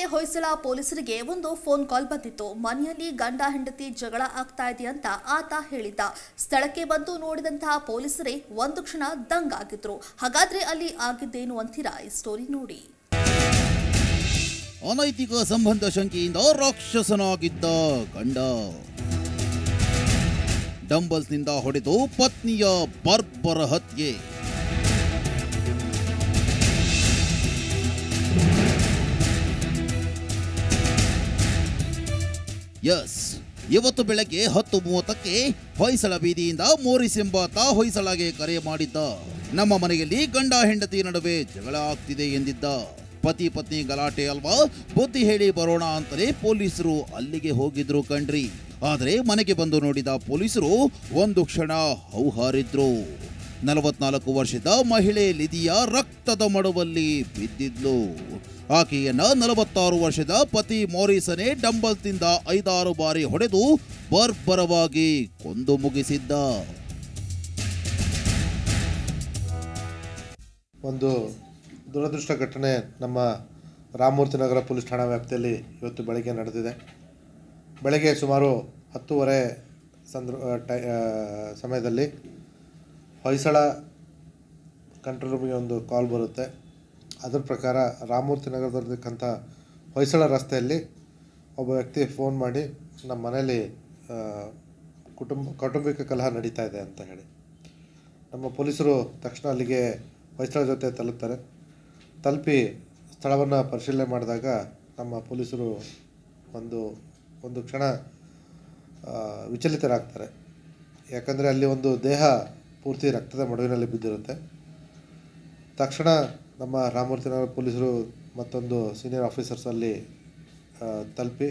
ಹೊಯ್ಸಳ ಪೊಲೀಸರಿಗೆ ಒಂದು phone call ಬಂದಿತ್ತು ಮನೆಯಲ್ಲಿ ಗಂಡ ಹೆಂಡತಿ ಜಗಳ ಆಗ್ತಾ ಇದೆ ಅಂತ ಆತ ಹೇಳಿದ್ದ ಸ್ಥಳಕ್ಕೆ ಬಂದು ನೋಡಿದಂತಹ ಪೊಲೀಸರೇ ಒಂದು ಕ್ಷಣ ದಂಗಾಗಿದ್ರು ಹಾಗಾದ್ರೆ ಅಲ್ಲಿ ಆಗಿದ್ದೇನು ಅಂತೀರಾ ಈ ಸ್ಟೋರಿ ನೋಡಿ ಅನೈತಿಕ ಸಂಬಂಧ ಶಂಕೆಯಿಂದ ರಾಕ್ಷಸನಾಗಿದ್ದ ಗಂಡ ಡಂಬಲ್ಸ್ನಿಂದ ಹೊಡೆದು ಪತ್ನಿಯ ಬರ್ಬರ ಹತ್ಯೆ ಎಸ್ ಇವತ್ತು ಬೆಳಗ್ಗೆ ಹತ್ತು ಮೂವತ್ತಕ್ಕೆ ಹೊಯ್ಸಳ ಬೀದಿಯಿಂದ ಮೋರಿಸ್ ಎಂಬಾತ ಹೊಯ್ಸಳಗೆ ಕರೆ ಮಾಡಿದ್ದ ನಮ್ಮ ಮನೆಯಲ್ಲಿ ಗಂಡ ಹೆಂಡತಿ ನಡುವೆ ಜಗಳ ಆಗ್ತಿದೆ ಎಂದಿದ್ದ ಪತಿ ಪತ್ನಿ ಗಲಾಟೆ ಅಲ್ವಾ ಬುದ್ಧಿ ಹೇಳಿ ಬರೋಣ ಅಂತಲೇ ಪೊಲೀಸರು ಅಲ್ಲಿಗೆ ಹೋಗಿದ್ರು ಕಣ್ರಿ ಆದರೆ ಮನೆಗೆ ಬಂದು ನೋಡಿದ ಪೊಲೀಸರು ಒಂದು ಕ್ಷಣ ಹೌಹಾರಿದ್ರು ನಲವತ್ನಾಲ್ಕು ವರ್ಷದ ಮಹಿಳೆ ಲಿದಿಯಾ ರಕ್ತದ ಮಡುವಲ್ಲಿ ಬಿದ್ದಿದ್ಲು ಆಕೆಯನ್ನ ನಲವತ್ತಾರು ವರ್ಷದ ಪತಿ ಮೋರಿಸನೇ ಡಂಬಲ್ಸ್ನಿಂದ ಐದಾರು ಬಾರಿ ಹೊಡೆದು ಬರ್ಬರವಾಗಿ ಕೊಂದು ಮುಗಿಸಿದ್ದ ಒಂದು ದುರದೃಷ್ಟ ಘಟನೆ ನಮ್ಮ ರಾಮಮೂರ್ತಿ ನಗರ ಪೊಲೀಸ್ ಠಾಣಾ ವ್ಯಾಪ್ತಿಯಲ್ಲಿ ಇವತ್ತು ಬೆಳಗ್ಗೆ ನಡೆದಿದೆ ಬೆಳಗ್ಗೆ ಸುಮಾರು ಹತ್ತೂವರೆ ಸಂದ್ರ ಟೈ ಆ, ಸಮಯದಲ್ಲಿ ಹೊಯ್ಸಳ ಕಂಟ್ರೋಲ್ ರೂಮಿಗೆ ಒಂದು ಕಾಲ್ ಬರುತ್ತೆ ಅದರ ಪ್ರಕಾರ ರಾಮಮೂರ್ತಿ ನಗರದಲ್ಲಿರ್ತಕ್ಕಂಥ ಹೊಯ್ಸಳ ರಸ್ತೆಯಲ್ಲಿ ಒಬ್ಬ ವ್ಯಕ್ತಿ ಫೋನ್ ಮಾಡಿ ನಮ್ಮ ಮನೇಲಿ ಆ, ಕುಟುಂಬ ಕೌಟುಂಬಿಕ ಕಲಹ ನಡೀತಾ ಇದೆ ಅಂತ ಹೇಳಿ ನಮ್ಮ ಪೊಲೀಸರು ತಕ್ಷಣ ಅಲ್ಲಿಗೆ ಹೊಯ್ಸಳ ಜೊತೆ ತಲುಪ್ತಾರೆ ತಲುಪಿ ಸ್ಥಳವನ್ನು ಪರಿಶೀಲನೆ ಮಾಡಿದಾಗ ನಮ್ಮ ಪೊಲೀಸರು ಒಂದು ಒಂದು ಕ್ಷಣ ಆ, ವಿಚಲಿತರಾಗ್ತಾರೆ ಯಾಕಂದರೆ ಅಲ್ಲಿ ಒಂದು ದೇಹ ಪೂರ್ತಿ ರಕ್ತದ ಮಡುವಿನಲ್ಲಿ ಬಿದ್ದಿರುತ್ತೆ ತಕ್ಷಣ ನಮ್ಮ ರಾಮಮೂರ್ತಿನಗರ ಪೊಲೀಸರು ಮತ್ತೊಂದು ಸೀನಿಯರ್ ಆಫೀಸರ್ಸ್ ಅಲ್ಲಿ ಆ, ತಲುಪಿ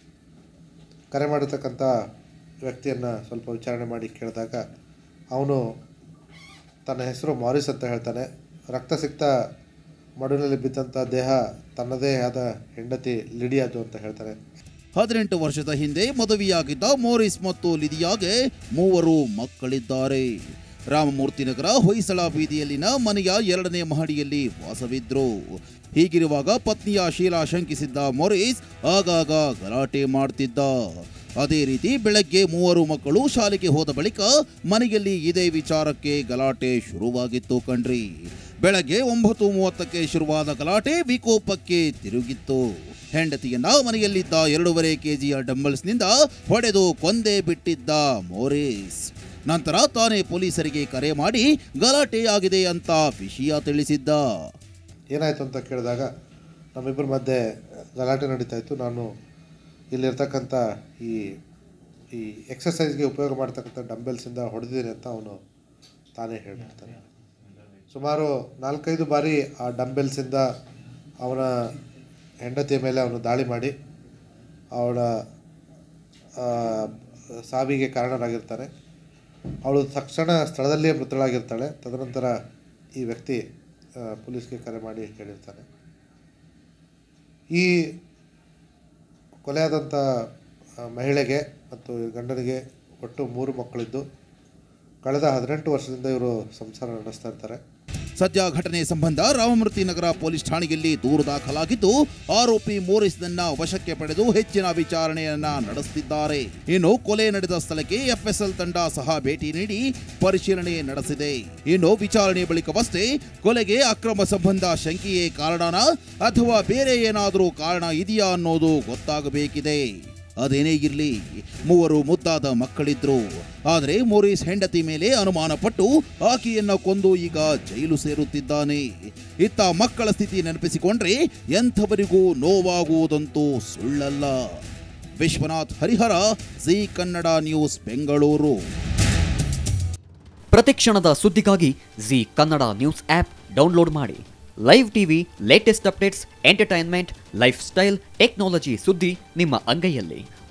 ಕರೆ ಮಾಡಿರ್ತಕ್ಕಂಥ ವ್ಯಕ್ತಿಯನ್ನು ಸ್ವಲ್ಪ ವಿಚಾರಣೆ ಮಾಡಿ ಕೇಳಿದಾಗ ಅವನು ತನ್ನ ಹೆಸರು ಮಾರಿಸ್ ಅಂತ ಹೇಳ್ತಾನೆ ರಕ್ತ ಸಿಕ್ತ ಮಡುವಿನಲ್ಲಿ ಬಿದ್ದಂಥ ದೇಹ ತನ್ನದೇ ಆದ ಹೆಂಡತಿ ಲಿಡಿಯಾದು ಅಂತ ಹೇಳ್ತಾನೆ ಹದಿನೆಂಟು ವರ್ಷದ ಹಿಂದೆ ಮದುವೆಯಾಗಿದ್ದ ಮೋರಿಸ್ ಮತ್ತು ಲಿದಿಯಾಗೆ ಮೂವರು ಮಕ್ಕಳಿದ್ದಾರೆ ರಾಮಮೂರ್ತಿ ನಗರ ಹೊಯ್ಸಳ ಬೀದಿಯಲ್ಲಿನ ಮನೆಯ ಎರಡನೇ ಮಹಡಿಯಲ್ಲಿ ವಾಸವಿದ್ರು ಹೀಗಿರುವಾಗ ಪತ್ನಿಯ ಶೀಲಾ ಶಂಕಿಸಿದ್ದ ಮೊರಿಸ್ ಆಗಾಗ ಗಲಾಟೆ ಮಾಡ್ತಿದ್ದ ಅದೇ ರೀತಿ ಬೆಳಗ್ಗೆ ಮೂವರು ಮಕ್ಕಳು ಶಾಲೆಗೆ ಹೋದ ಬಳಿಕ ಮನೆಯಲ್ಲಿ ಇದೇ ವಿಚಾರಕ್ಕೆ ಗಲಾಟೆ ಶುರುವಾಗಿತ್ತು ಕಣ್ರಿ ಬೆಳಗ್ಗೆ ಒಂಬತ್ತು ಮೂವತ್ತಕ್ಕೆ ಶುರುವಾದ ಗಲಾಟೆ ವಿಕೋಪಕ್ಕೆ ತಿರುಗಿತ್ತು ಹೆಂಡತಿಯನ್ನ ಮನೆಯಲ್ಲಿದ್ದ ಎರಡೂವರೆ ಕೆಜಿಯ ಡಂಬಲ್ಸ್ನಿಂದ ಹೊಡೆದು ಕೊಂದೇ ಬಿಟ್ಟಿದ್ದ ಮೋರಿಸ್ ನಂತರ ತಾನೇ ಪೊಲೀಸರಿಗೆ ಕರೆ ಮಾಡಿ ಗಲಾಟೆಯಾಗಿದೆ ಅಂತ ವಿಷಯ ತಿಳಿಸಿದ್ದ ಏನಾಯಿತು ಅಂತ ಕೇಳಿದಾಗ ನಮ್ಮಿಬ್ಬರ ಮಧ್ಯೆ ಗಲಾಟೆ ನಡೀತಾ ಇತ್ತು ನಾನು ಇಲ್ಲಿರ್ತಕ್ಕಂಥ ಈ ಈ ಎಕ್ಸಸೈಸ್ಗೆ ಉಪಯೋಗ ಮಾಡ್ತಕ್ಕಂಥ ಡಂಬೆಲ್ಸಿಂದ ಹೊಡೆದಿದ್ದೀನಿ ಅಂತ ಅವನು ತಾನೇ ಹೇಳ್ಬಿಡ್ತಾನೆ ಸುಮಾರು ನಾಲ್ಕೈದು ಬಾರಿ ಆ ಡಂಬೆಲ್ಸಿಂದ ಅವನ ಹೆಂಡತಿಯ ಮೇಲೆ ಅವನು ದಾಳಿ ಮಾಡಿ ಅವಳ ಆ, ಸಾವಿಗೆ ಕಾರಣರಾಗಿರ್ತಾನೆ ಅವಳು ತಕ್ಷಣ ಸ್ಥಳದಲ್ಲಿಯೇ ಮೃತಳಾಗಿರ್ತಾಳೆ ತದನಂತರ ಈ ವ್ಯಕ್ತಿ ಆ, ಪೊಲೀಸ್ಗೆ ಕರೆ ಮಾಡಿ ಹೇಳಿರ್ತಾನೆ ಈ ಕೊಲೆಯಾದಂಥ ಆ, ಮಹಿಳೆಗೆ ಮತ್ತು ಈ ಗಂಡನಿಗೆ ಒಟ್ಟು ಮೂರು ಮಕ್ಕಳಿದ್ದು ಕಳೆದ ಹದಿನೆಂಟು ವರ್ಷದಿಂದ ಇವರು ಸಂಸಾರ ನಡೆಸ್ತಾ ಇರ್ತಾರೆ ಸದ್ಯ ಘಟನೆ ಸಂಬಂಧ ರಾಮಮೂರ್ತಿ ನಗರ ಪೊಲೀಸ್ ಠಾಣೆಯಲ್ಲಿ ದೂರು ದಾಖಲಾಗಿದ್ದು ಆರೋಪಿ ಮೋರಿಸ್ನನ್ನ ವಶಕ್ಕೆ ಪಡೆದು ಹೆಚ್ಚಿನ ವಿಚಾರಣೆಯನ್ನ ನಡೆಸುತ್ತಿದ್ದಾರೆ ಇನ್ನು ಕೊಲೆ ನಡೆದ ಸ್ಥಳಕ್ಕೆ ಎಫ್ಎಸ್ಎಲ್ ತಂಡ ಸಹ ಭೇಟಿ ನೀಡಿ ಪರಿಶೀಲನೆ ನಡೆಸಿದೆ ಇನ್ನು ವಿಚಾರಣೆ ಬಳಿಕವಷ್ಟೇ ಕೊಲೆಗೆ ಅಕ್ರಮ ಸಂಬಂಧ ಶಂಕೆಯೇ ಕಾರಣನಾ ಅಥವಾ ಬೇರೆ ಏನಾದರೂ ಕಾರಣ ಇದೆಯಾ ಅನ್ನೋದು ಗೊತ್ತಾಗಬೇಕಿದೆ ಅದೇನೇ ಇರಲಿ ಮೂವರು ಮುದ್ದಾದ ಮಕ್ಕಳಿದ್ರು ಆದರೆ ಮೋರಿಸ್ ಹೆಂಡತಿ ಮೇಲೆ ಅನುಮಾನ ಪಟ್ಟು ಆಕೆಯನ್ನ ಕೊಂದು ಈಗ ಜೈಲು ಸೇರುತ್ತಿದ್ದಾನೆ ಇತ್ತ ಮಕ್ಕಳ ಸ್ಥಿತಿ ನೆನಪಿಸಿಕೊಂಡ್ರೆ ಎಂಥವರಿಗೂ ನೋವಾಗುವುದಂತೂ ಸುಳ್ಳಲ್ಲ ವಿಶ್ವನಾಥ್ ಹರಿಹರ ಜಿ ಕನ್ನಡ ನ್ಯೂಸ್ ಬೆಂಗಳೂರು ಪ್ರತಿಕ್ಷಣದ ಸುದ್ದಿಗಾಗಿ Zee Kannada news app download ಮಾಡಿ live TV latest updates entertainment lifestyle technology ಸುದ್ದಿ ನಿಮ್ಮ ಅಂಗೈಯಲ್ಲಿ